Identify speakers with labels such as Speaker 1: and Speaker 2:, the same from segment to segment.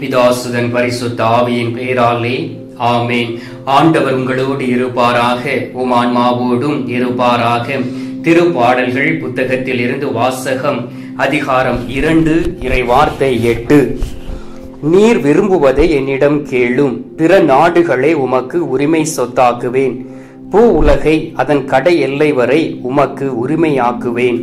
Speaker 1: பிதாசுதன் பரிசுத்த ஆவியின் பெயராலே ஆமேன் ஆண்டவர் உங்களோடு இருப்பாராக உம் ஆன்மாவோடும் இருப்பாராக திருப்பாடல்கள் புத்தகத்தில் இருந்து வாசகம் அதிகாரம் இரண்டு இறை வார்த்தை எட்டு நீர் விரும்புவதை என்னிடம் கேளும் பிற நாடுகளை உமக்கு உரிமை சொத்தாக்குவேன் பூ உலகை அதன் கடை எல்லை வரை உமக்கு உரிமையாக்குவேன்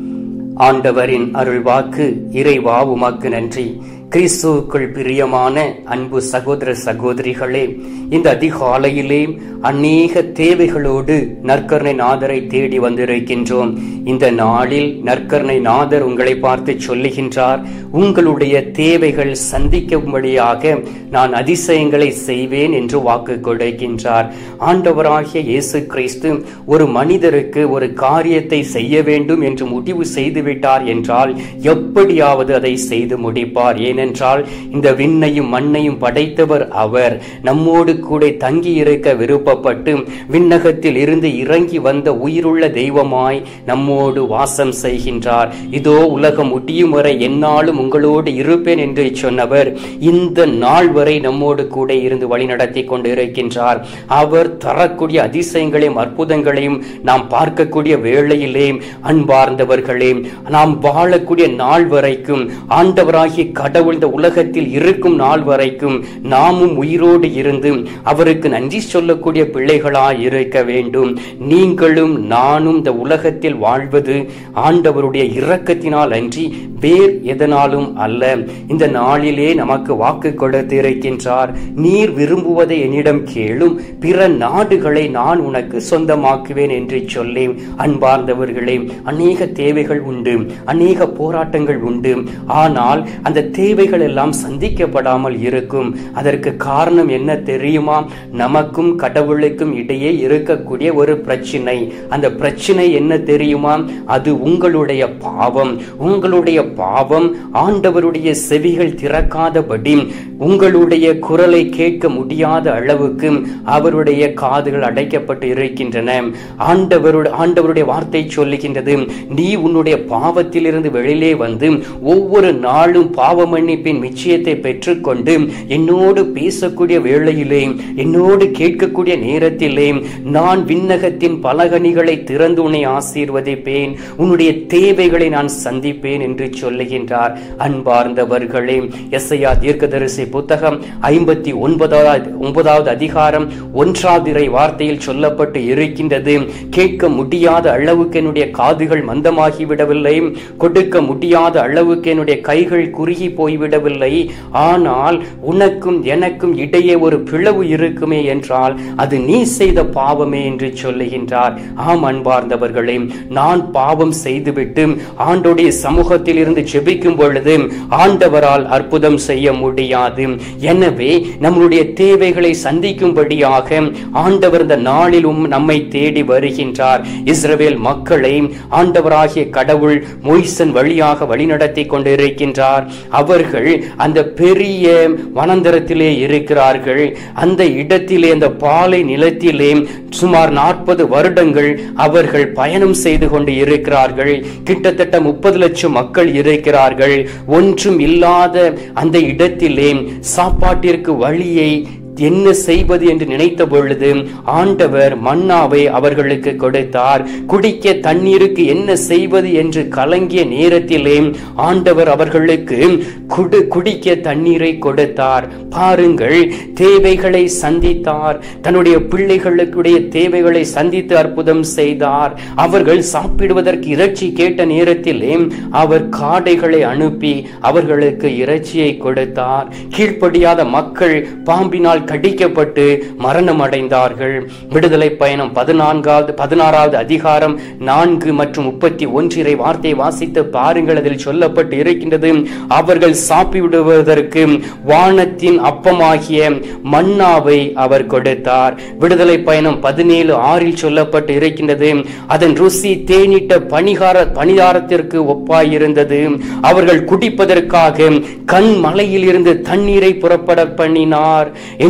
Speaker 1: ஆண்டவரின் அருள்வாக்கு இறைவா உமக்கு நன்றி கிறிஸ்துவுக்குள் பிரியமான அன்பு சகோதர சகோதரிகளே இந்த அதிகாலையிலே அநேக தேவைகளோடு நற்கருணை நாதரை தேடி வந்திருக்கின்றோம் இந்த நாளில் நற்கருணை நாதர் உங்களை பார்த்து சொல்லுகின்றார் உங்களுடைய தேவைகள் சந்திக்கும்படியாக நான் அதிசயங்களை செய்வேன் என்று வாக்கு கொடுக்கின்றார் ஆண்டவராகிய இயேசு கிறிஸ்து ஒரு மனிதருக்கு ஒரு காரியத்தை செய்ய வேண்டும் என்று முடிவு செய்துவிட்டார் என்றால் எப்படியாவது அதை செய்து முடிப்பார் ஏனென்றால் இந்த விண்ணையும் மண்ணையும் படைத்தவர் அவர் நம்மோடு கூட தங்கி இருக்க விருப்பப்பட்டு விண்ணகத்தில் இருந்து இறங்கி வந்த உயிருள்ள தெய்வமாய் நம்மோடு வாசம் செய்கின்றார் இதோ உலகம் முடியும் வரை என்னாலும் உங்களோடு இருப்பேன் என்று சொன்னவர் இந்த நாள் வரை நம்மோடு கூட இருந்து வழிநடத்தி கொண்டு இருக்கின்றார் அவர் தரக்கூடிய அதிசயங்களையும் அற்புதங்களையும் நாம் பார்க்கக்கூடிய வேளையிலே அன்பார்ந்தவர்களே நாம் வாழக்கூடிய நாள் வரைக்கும் ஆண்டவராகிய கடவுள் இந்த உலகத்தில் இருக்கும் நாள் வரைக்கும் நாமும் உயிரோடு இருந்து அவருக்கு நன்றி சொல்லக்கூடிய பிள்ளைகளாய் இருக்க வேண்டும் நீங்களும் நானும் இந்த உலகத்தில் வாழ்வது ஆண்டவருடைய இரக்கத்தினால் அன்றி வேர் எதனாலும் அல்ல இந்த நாளிலே நமக்கு வாக்கு கொடுத்து இருக்கின்றார் நீர் விரும்புவதை என்னிடம் கேளும் பிற நாடுகளை நான் உனக்கு சொந்தமாக்குவேன் என்று சொல்லி அன்பார்ந்தவர்களே அநேக தேவைகள் உண்டு அநேக போராட்டங்கள் உண்டு ஆனால் அந்த தேவைகள் எல்லாம் சந்திக்கப்படாமல் இருக்கும் அதற்கு காரணம் என்ன தெரியுமா நமக்கும் கடவுளுக்கும் இடையே இருக்கக்கூடிய ஒரு பிரச்சனை அந்த பிரச்சனை என்ன தெரியுமா அது உங்களுடைய பாவம் உங்களுடைய பாவம் ஆண்டவருடைய செவிகள் திறக்காதபடி உங்களுடைய குரலை கேட்க முடியாத அளவுக்கு அவருடைய காதுகள் அடைக்கப்பட்டு இருக்கின்றன ஆண்டவருடைய ஆண்டவருடைய வார்த்தை சொல்லுகின்றது நீ உன்னுடைய பாவத்திலிருந்து வெளியிலே வந்து ஒவ்வொரு நாளும் பாவ மன்னிப்பின் நிச்சயத்தை பெற்றுக்கொண்டு என்னோடு பேசக்கூடிய வேளையிலே என்னோடு கேட்கக்கூடிய நேரத்திலே நான் விண்ணகத்தின் பலகணிகளை திறந்து உன்னை ஆசீர்வதிப்பேன் உன்னுடைய தேவைகளை நான் சந்திப்பேன் என்று சொல்லுகின்றார் அன்பார்ந்தவர்களே எஸ்ஐயா தீர்க்கதரிசி புத்தகம் ஐம்பத்தி ஒன்பதாவது ஒன்பதாவது அதிகாரம் ஒன்றாவது இறை வார்த்தையில் சொல்லப்பட்டு இருக்கின்றது கேட்க முடியாத அளவுக்கு என்னுடைய காதுகள் மந்தமாகி விடவில்லை கொடுக்க முடியாத அளவுக்கு என்னுடைய கைகள் குறுகி போய்விடவில்லை ஆனால் உனக்கும் எனக்கும் இடையே ஒரு பிளவு இருக்குமே என்றால் அது நீ செய்த பாவமே என்று சொல்லுகின்றார் ஆம் அன்பார்ந்தவர்களே நான் பாவம் செய்துவிட்டு ஆண்டோடைய சமூகத்தில் இருந்து ஜெபிக்கும் பொழுது ஆண்டவரால் அற்புதம் செய்ய முடியாது எனவே நம்முடைய தேவைகளை சந்திக்கும்படியாக ஆண்டவர் இந்த நாளிலும் நம்மை தேடி வருகின்றார் இஸ்ரவேல் மக்களை ஆண்டவராகிய கடவுள் மொய்சன் வழியாக வழிநடத்தி கொண்டிருக்கின்றார் அவர்கள் அந்த பெரிய வனந்தரத்திலே இருக்கிறார்கள் அந்த இடத்திலே அந்த பாலை நிலத்திலே சுமார் நாற்பது வருடங்கள் அவர்கள் பயணம் செய்து கொண்டு இருக்கிறார்கள் கிட்டத்தட்ட முப்பது லட்சம் மக்கள் இருக்கிறார்கள் ஒன்றும் இல்லாத அந்த இடத்திலே சாப்பாட்டிற்கு வழியை என்ன செய்வது என்று நினைத்த பொழுது ஆண்டவர் மன்னாவை அவர்களுக்கு கொடுத்தார் குடிக்க தண்ணீருக்கு என்ன செய்வது என்று கலங்கிய நேரத்திலே ஆண்டவர் அவர்களுக்கு குடு குடிக்க தண்ணீரை கொடுத்தார் பாருங்கள் தேவைகளை சந்தித்தார் தன்னுடைய பிள்ளைகளுக்குடைய தேவைகளை சந்தித்து அற்புதம் செய்தார் அவர்கள் சாப்பிடுவதற்கு இறைச்சி கேட்ட நேரத்திலே அவர் காடைகளை அனுப்பி அவர்களுக்கு இறைச்சியை கொடுத்தார் கீழ்ப்படியாத மக்கள் பாம்பினால் கடிக்கப்பட்டு மரணம் அடைந்தார்கள் விடுதலை பயணம் பதினான்காவது பதினாறாவது அதிகாரம் நான்கு மற்றும் முப்பத்தி ஒன்றிரை வார்த்தையை வாசித்து பாருங்கள் அதில் சொல்லப்பட்டு இருக்கின்றது அவர்கள் சாப்பிடுவதற்கு வானத்தின் அப்பமாகிய மன்னாவை அவர் கொடுத்தார் விடுதலை பயணம் பதினேழு ஆறில் சொல்லப்பட்டு இருக்கின்றது அதன் ருசி தேனிட்ட பணிகார பணிகாரத்திற்கு ஒப்பாயிருந்தது அவர்கள் குடிப்பதற்காக கண் மலையில் இருந்து தண்ணீரை புறப்பட பண்ணினார்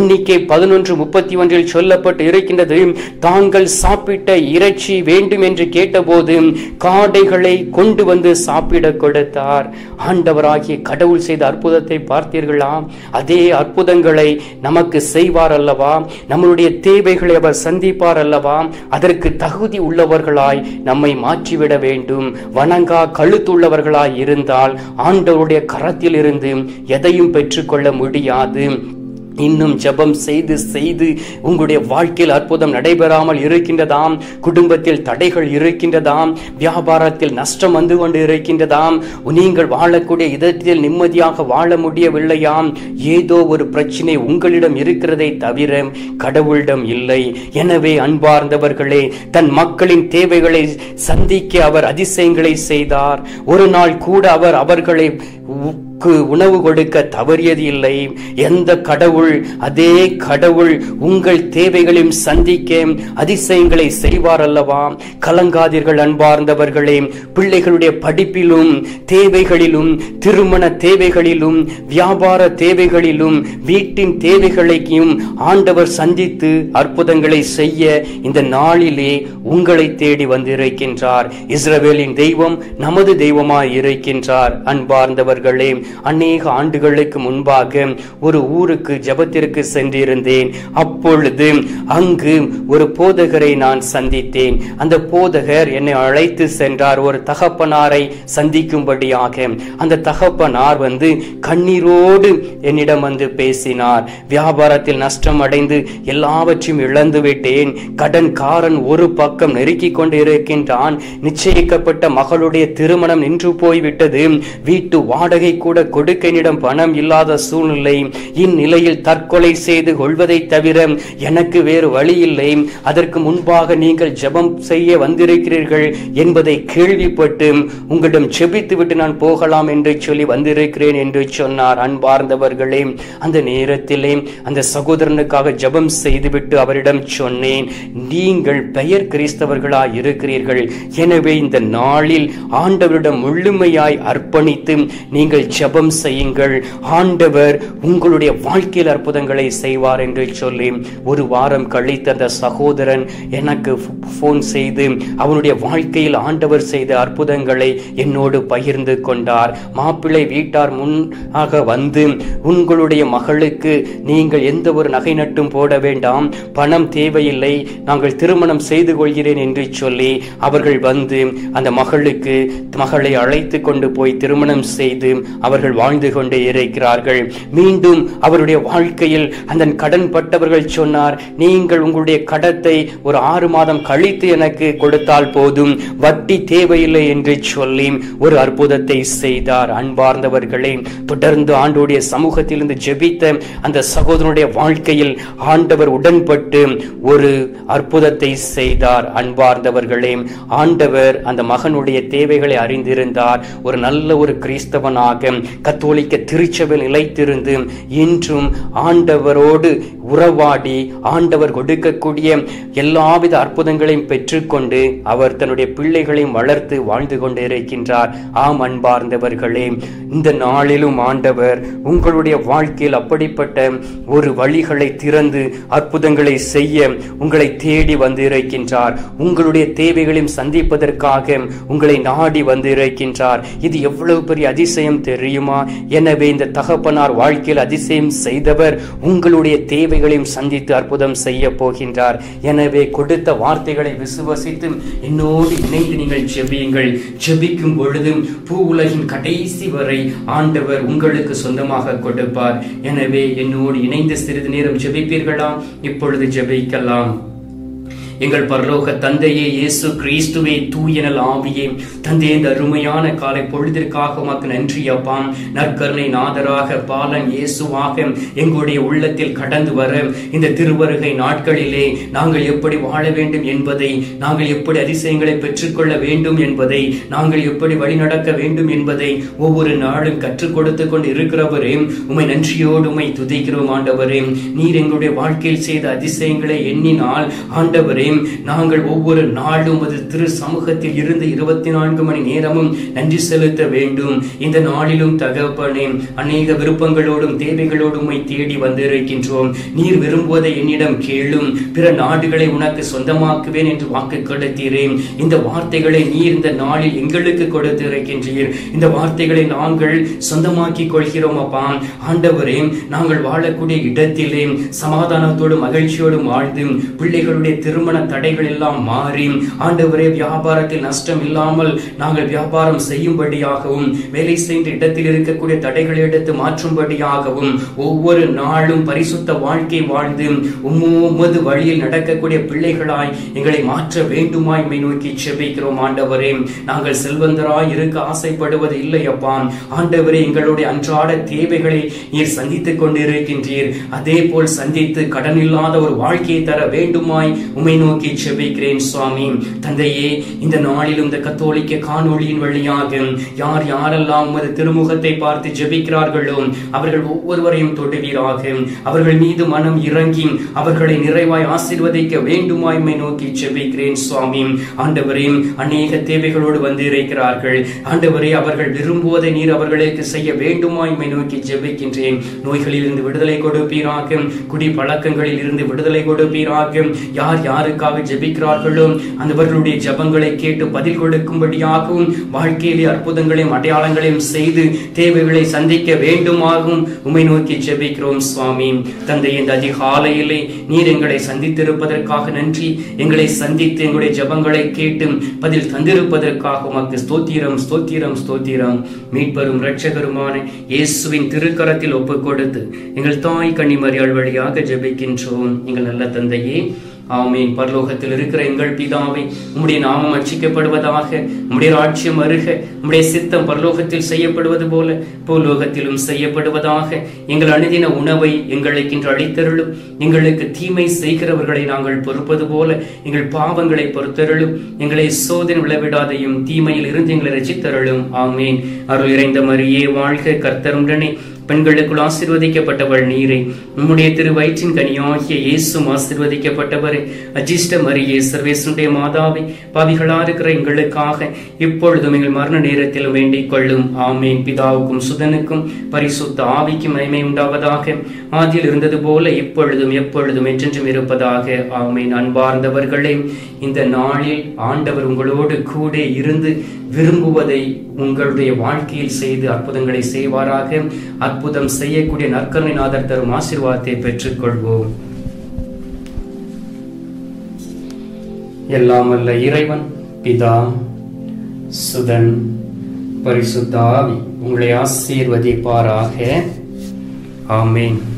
Speaker 1: எண்ணிக்கை பதினொன்று முப்பத்தி ஒன்றில் சொல்லப்பட்டு இருக்கின்றது தாங்கள் சாப்பிட்ட இறைச்சி வேண்டும் என்று கேட்டபோது காடைகளை கொண்டு வந்து சாப்பிட கொடுத்தார் ஆண்டவராகிய கடவுள் செய்த அற்புதத்தை பார்த்தீர்களா அதே அற்புதங்களை நமக்கு செய்வார் அல்லவா நம்மளுடைய தேவைகளை அவர் சந்திப்பார் அல்லவா அதற்கு தகுதி உள்ளவர்களாய் நம்மை மாற்றிவிட வேண்டும் வணங்கா கழுத்துள்ளவர்களாய் இருந்தால் ஆண்டவருடைய கரத்தில் இருந்து எதையும் பெற்றுக்கொள்ள முடியாது இன்னும் ஜெபம் செய்து செய்து உங்களுடைய வாழ்க்கையில் அற்புதம் நடைபெறாமல் இருக்கின்றதாம் குடும்பத்தில் தடைகள் இருக்கின்றதாம் வியாபாரத்தில் நஷ்டம் வந்து கொண்டு இருக்கின்றதாம் நீங்கள் வாழக்கூடிய இதத்தில் நிம்மதியாக வாழ முடியவில்லையாம் ஏதோ ஒரு பிரச்சனை உங்களிடம் இருக்கிறதை தவிர கடவுளிடம் இல்லை எனவே அன்பார்ந்தவர்களே தன் மக்களின் தேவைகளை சந்திக்க அவர் அதிசயங்களை செய்தார் ஒரு நாள் கூட அவர் அவர்களை உக்கு உணவு கொடுக்க தவறியது இல்லை எந்த கடவுள் அதே கடவுள் உங்கள் தேவைகளையும் சந்திக்க அதிசயங்களை செய்வார் அல்லவா கலங்காதீர்கள் அன்பார்ந்தவர்களே பிள்ளைகளுடைய படிப்பிலும் தேவைகளிலும் திருமண தேவைகளிலும் வியாபார தேவைகளிலும் வீட்டின் தேவைகளையும் ஆண்டவர் சந்தித்து அற்புதங்களை செய்ய இந்த நாளிலே உங்களை தேடி வந்திருக்கின்றார் இஸ்ரவேலின் தெய்வம் நமது தெய்வமாய் இருக்கின்றார் அன்பார்ந்தவர்களே அநேக ஆண்டுகளுக்கு முன்பாக ஒரு ஊருக்கு ஜெபத்திற்கு சென்றிருந்தேன் அப்பொழுது அங்கு ஒரு போதகரை நான் சந்தித்தேன் அந்த போதகர் என்னை அழைத்து சென்றார் ஒரு தகப்பனாரை சந்திக்கும்படியாக அந்த தகப்பனார் வந்து கண்ணீரோடு என்னிடம் வந்து பேசினார் வியாபாரத்தில் நஷ்டம் அடைந்து எல்லாவற்றையும் இழந்து விட்டேன் கடன்காரன் ஒரு பக்கம் நெருக்கிக் கொண்டு இருக்கின்றான் நிச்சயிக்கப்பட்ட மகளுடைய திருமணம் நின்று போய்விட்டது வீட்டு வாடகை கூட கொடுக்க என்னிடம் பணம் இல்லாத சூழ்நிலை இந்நிலையில் தற்கொலை செய்து கொள்வதை தவிர எனக்கு வேறு வழி இல்லை அதற்கு முன்பாக நீங்கள் ஜெபம் செய்ய வந்திருக்கிறீர்கள் என்பதை கேள்விப்பட்டு உங்களிடம் செபித்து விட்டு நான் போகலாம் என்று சொல்லி வந்திருக்கிறேன் என்று சொன்னார் அன்பார்ந்தவர்களே அந்த நேரத்திலே அந்த சகோதரனுக்காக ஜெபம் செய்துவிட்டு அவரிடம் சொன்னேன் நீங்கள் பெயர் கிறிஸ்தவர்களாய் இருக்கிறீர்கள் எனவே இந்த நாளில் ஆண்டவரிடம் முழுமையாய் அர்ப்பணித்து நீங்கள் ஜெபம் செய்யுங்கள் ஆண்டவர் உங்களுடைய வாழ்க்கையில் அற்புதங்களை செய்வார் என்று சொல்லி ஒரு வாரம் கழித்து அந்த சகோதரன் எனக்கு போன் செய்து அவனுடைய வாழ்க்கையில் ஆண்டவர் செய்த அற்புதங்களை என்னோடு பகிர்ந்து கொண்டார் மாப்பிள்ளை வீட்டார் முன்னாக வந்து உங்களுடைய மகளுக்கு நீங்கள் எந்த ஒரு நகை நட்டும் போட வேண்டாம் பணம் தேவையில்லை நாங்கள் திருமணம் செய்து கொள்கிறேன் என்று சொல்லி அவர்கள் வந்து அந்த மகளுக்கு மகளை அழைத்து கொண்டு போய் திருமணம் செய்து அவர்கள் வாழ்ந்து கொண்டே இருக்கிறார்கள் மீண்டும் அவருடைய வாழ்க்கையில் அந்த கடன் பட்டவர்கள் சொன்னார் நீங்கள் உங்களுடைய கடத்தை ஒரு ஆறு மாதம் கழித்து எனக்கு கொடுத்தால் போதும் வட்டி தேவையில்லை என்று சொல்லி ஒரு அற்புதத்தை செய்தார் அன்பார்ந்தவர்களே தொடர்ந்து ஆண்டோடைய சமூகத்திலிருந்து ஜெபித்த அந்த சகோதரனுடைய வாழ்க்கையில் ஆண்டவர் உடன்பட்டு ஒரு அற்புதத்தை செய்தார் அன்பார்ந்தவர்களே ஆண்டவர் அந்த மகனுடைய தேவைகளை அறிந்திருந்தார் ஒரு நல்ல ஒரு கிறிஸ்தவனாக கத்தோலிக்க திருச்சபையில் நிலைத்திருந்து இன்றும் ஆண்டவரோடு உறவாடி ஆண்டவர் கொடுக்கக்கூடிய எல்லாவித அற்புதங்களையும் பெற்றுக்கொண்டு அவர் தன்னுடைய பிள்ளைகளையும் வளர்த்து வாழ்ந்து கொண்டு இருக்கின்றார் ஆம் அன்பார்ந்தவர்களே இந்த நாளிலும் ஆண்டவர் உங்களுடைய வாழ்க்கையில் அப்படிப்பட்ட ஒரு வழிகளை திறந்து அற்புதங்களை செய்ய உங்களை தேடி வந்து இருக்கின்றார் உங்களுடைய தேவைகளையும் சந்திப்பதற்காக உங்களை நாடி வந்து இருக்கின்றார் இது எவ்வளவு பெரிய அதிசயம் தெரியுமா எனவே இந்த தகப்பனார் வாழ்க்கையில் அதிசயம் செய்தவர் உங்களுடைய தேவைகளையும் சந்தித்து அற்புதம் செய்ய போகின்றார் எனவே கொடுத்த வார்த்தைகளை விசுவசித்து என்னோடு இணைந்து நீங்கள் ஜெபியுங்கள் ஜெபிக்கும் பொழுதும் பூ உலகின் கடைசி வரை ஆண்டவர் உங்களுக்கு சொந்தமாக கொடுப்பார் எனவே என்னோடு இணைந்து சிறிது நேரம் ஜெபிப்பீர்களா இப்பொழுது ஜெபிக்கலாம் எங்கள் பரலோக தந்தையே இயேசு கிறிஸ்துவே தூயனல் ஆவியே தந்தை இந்த அருமையான காலை பொழுதிற்காக உமக்கு நன்றி அப்பா நற்கருணை நாதராக பாலன் இயேசுவாக எங்களுடைய உள்ளத்தில் கடந்து வர இந்த திருவருகை நாட்களிலே நாங்கள் எப்படி வாழ வேண்டும் என்பதை நாங்கள் எப்படி அதிசயங்களை பெற்றுக்கொள்ள வேண்டும் என்பதை நாங்கள் எப்படி வழிநடக்க வேண்டும் என்பதை ஒவ்வொரு நாளும் கற்றுக் கொடுத்து கொண்டு இருக்கிறவரே உமை நன்றியோடு உமை துதிக்கிறோம் ஆண்டவரே நீர் எங்களுடைய வாழ்க்கையில் செய்த அதிசயங்களை எண்ணினால் ஆண்டவரே நாங்கள் ஒவ்வொரு நாளும் அது திரு சமூகத்தில் இருந்து இருபத்தி நான்கு மணி நேரமும் நன்றி செலுத்த வேண்டும் இந்த நாளிலும் தகப்பனே அநேக விருப்பங்களோடும் தேவைகளோடும் உம்மை தேடி வந்திருக்கின்றோம் நீர் விரும்புவதை என்னிடம் கேளும் பிற நாடுகளை உனக்கு சொந்தமாக்குவேன் என்று வாக்கு கொடுத்தீரேன் இந்த வார்த்தைகளை நீர் இந்த நாளில் எங்களுக்கு கொடுத்திருக்கின்றீர் இந்த வார்த்தைகளை நாங்கள் சொந்தமாக்கிக் கொள்கிறோம் அப்பா ஆண்டவரே நாங்கள் வாழக்கூடிய இடத்திலே சமாதானத்தோடு மகிழ்ச்சியோடும் வாழ்ந்து பிள்ளைகளுடைய திருமண தடைகள் எல்லாம் மாறி ஆண்டவரே வியாபாரத்தில் நஷ்டம் இல்லாமல் நாங்கள் வியாபாரம் செய்யும்படியாகவும் வேலை செய்கின்ற இடத்தில் இருக்கக்கூடிய தடைகளை எடுத்து மாற்றும்படியாகவும் ஒவ்வொரு நாளும் பரிசுத்த வாழ்க்கை வாழ்ந்து உம்மது வழியில் நடக்கக்கூடிய பிள்ளைகளாய் எங்களை மாற்ற வேண்டுமாய் மை நோக்கி செபிக்கிறோம் ஆண்டவரே நாங்கள் செல்வந்தராய் இருக்க ஆசைப்படுவது இல்லை அப்பா ஆண்டவரே எங்களுடைய அன்றாட தேவைகளை நீர் சந்தித்துக் கொண்டிருக்கின்றீர் அதே போல் சந்தித்து கடன் இல்லாத ஒரு வாழ்க்கையை தர வேண்டுமாய் உமை நோக்கி செபிக்கிறேன் சுவாமி தந்தையே இந்த நாளிலும் இந்த கத்தோலிக்க காணொளியின் வழியாக யார் யாரெல்லாம் உமது திருமுகத்தை பார்த்து ஜெபிக்கிறார்களோ அவர்கள் ஒவ்வொருவரையும் தொடுவீராக அவர்கள் மீது மனம் இறங்கி அவர்களை நிறைவாய் ஆசீர்வதிக்க வேண்டுமாய் உம்மை நோக்கி ஜெபிக்கிறேன் சுவாமி ஆண்டவரே அநேக தேவைகளோடு வந்து இருக்கிறார்கள் ஆண்டவரே அவர்கள் விரும்புவதை நீர் அவர்களுக்கு செய்ய வேண்டுமாய் உம்மை நோக்கி ஜெபிக்கின்றேன் நோய்களில் இருந்து விடுதலை கொடுப்பீராக குடி பழக்கங்களில் இருந்து விடுதலை கொடுப்பீராக யார் யாருக்காக ஜெபிக்கிறார்களோ அந்தவர்களுடைய ஜெபங்களை கேட்டு பதில் கொடுக்கும்படியாகவும் வாழ்க்கையிலே அற்புதங்களையும் அடையாளங்களையும் செய்து தேவைகளை சந்திக்க வேண்டுமாகவும் உம்மை நோக்கி ஜெபிக்கிறோம் சுவாமி தந்தை இந்த அதிகாலையிலே நீர் எங்களை சந்தித்திருப்பதற்காக நன்றி எங்களை சந்தித்து எங்களுடைய ஜெபங்களை கேட்டு பதில் தந்திருப்பதற்காக உமக்கு ஸ்தோத்திரம் ஸ்தோத்திரம் ஸ்தோத்திரம் மீட்பரும் இரட்சகருமான இயேசுவின் திருக்கரத்தில் ஒப்புக் கொடுத்து எங்கள் தாய் கன்னிமரியாள் வழியாக ஜெபிக்கின்றோம் எங்கள் நல்ல தந்தையே ஆமீன் பரலோகத்தில் இருக்கிற எங்கள் பிதாவை உம்முடைய நாமம் அர்ச்சிக்கப்படுவதாக உம்முடைய ராட்சியம் அருக உம்முடைய சித்தம் பரலோகத்தில் செய்யப்படுவது போல பூலோகத்திலும் செய்யப்படுவதாக எங்கள் அணுதின உணவை எங்களுக்கு இன்று அளித்தருளும் எங்களுக்கு தீமை செய்கிறவர்களை நாங்கள் பொறுப்பது போல எங்கள் பாவங்களை பொறுத்தருளும் எங்களை சோதனை விளவிடாதையும் தீமையில் இருந்து எங்களை ரசித்தருளும் ஆமீன் அருள் இறைந்த மரியே வாழ்க கர்த்தருடனே பெண்களுக்குள் ஆசிர்வதிக்கப்பட்டவள் நீரே உம்முடைய திரு வயிற்றின் கனியாகிய இயேசும் ஆசிர்வதிக்கப்பட்டவரே அஜிஷ்ட மரியே சர்வேசனுடைய மாதாவை பாவிகளா இருக்கிற எங்களுக்காக இப்பொழுதும் எங்கள் மரண நேரத்திலும் வேண்டிக் கொள்ளும் ஆமேன் பிதாவுக்கும் சுதனுக்கும் பரிசுத்த ஆவிக்கும் மகிமை உண்டாவதாக ஆதியில் இருந்தது போல இப்பொழுதும் எப்பொழுதும் என்றென்றும் இருப்பதாக ஆமேன் அன்பார்ந்தவர்களே இந்த நாளில் ஆண்டவர் உங்களோடு கூட இருந்து விரும்புவதை உங்களுடைய வாழ்க்கையில் செய்து அற்புதங்களை செய்வாராக அற்புதம் செய்யக்கூடிய நற்கருணைநாதர் தரும் ஆசீர்வாதத்தை பெற்றுக்கொள்வோம் எல்லாம் அல்ல இறைவன் பிதா சுதன் பரிசுத்த ஆவி உங்களை ஆசீர்வதிப்பாராக ஆமேன்